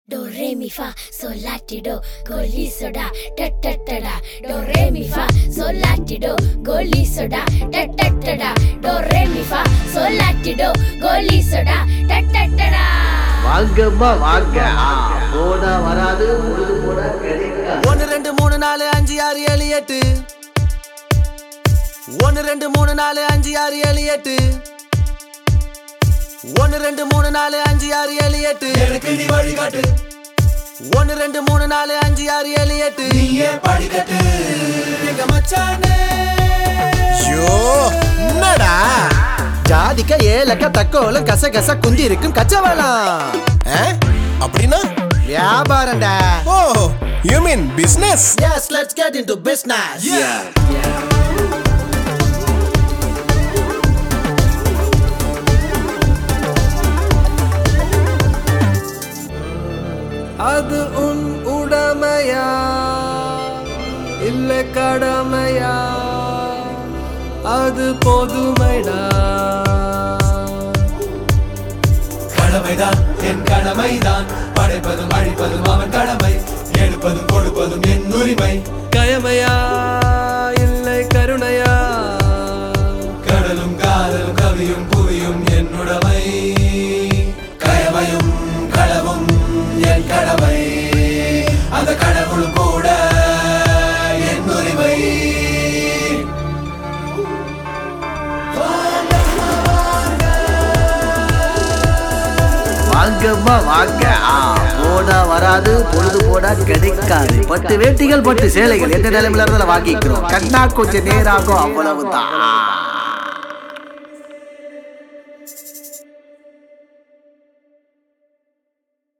Do re mi fa sol la ti do go li so da da da da da do re mi fa sol la ti do go li so da da da da da do re mi fa sol la ti do go li so da da da da da வாங்கம்மா வாங்க ஆ, போனா வராது பொழுது போனா கிடைக்காது ஒன்னு ரெண்டு மூணு நாலு அஞ்சு ஆறு ஏழு எட்டு ஒன்னு ரெண்டு மூணு நாலு அஞ்சு ஆறு ஏழு எட்டு ஒன்னு ரெண்டு மூணு நாலு அஞ்சு ஆறு ஏழு எட்டு எனக்கு நீ வழிகாட்டு ஒன்னு ரெண்டு மூணு நாலு அஞ்சு ஆறு ஏழு எட்டு நீயே படிக்கட்டு எங்க மச்சானே ஐயோ என்னடா ஜாதிக்க ஏலக்க தக்கோல கசகச குந்தி இருக்கும் கச்சவளம் ஆ? அப்படின்னா வியாபாரம்டா oh you mean business Yes, let's get into business. அது உன் உடமையா இல்ல கடமையா அது பொதுமைடா கடமைதான் என் கடமைதான் படைப்பதும் அழிப்பதும் அவன் கடமை எடுப்பதும் கொடுப்பதும் என் உரிமை கயமையா இல்லை கருணையா கடலும் காதலும் கவியும் புவியும் என் உடைமை கயமையும் களவும் என் கடமை அந்த கடவுளும் கூட என் உரிமை வாங்கம்மா வாங்க ஆ, போனா வராது பொழுது போனா கிடைக்காது பட்டு வேட்டிகள் பட்டு சேலைகள் எந்த நிலைமையில இருந்தாலும் வாங்கிக்கிறோம் கண்ணா கொஞ்சம் நேராகும் அவ்வளவுதான்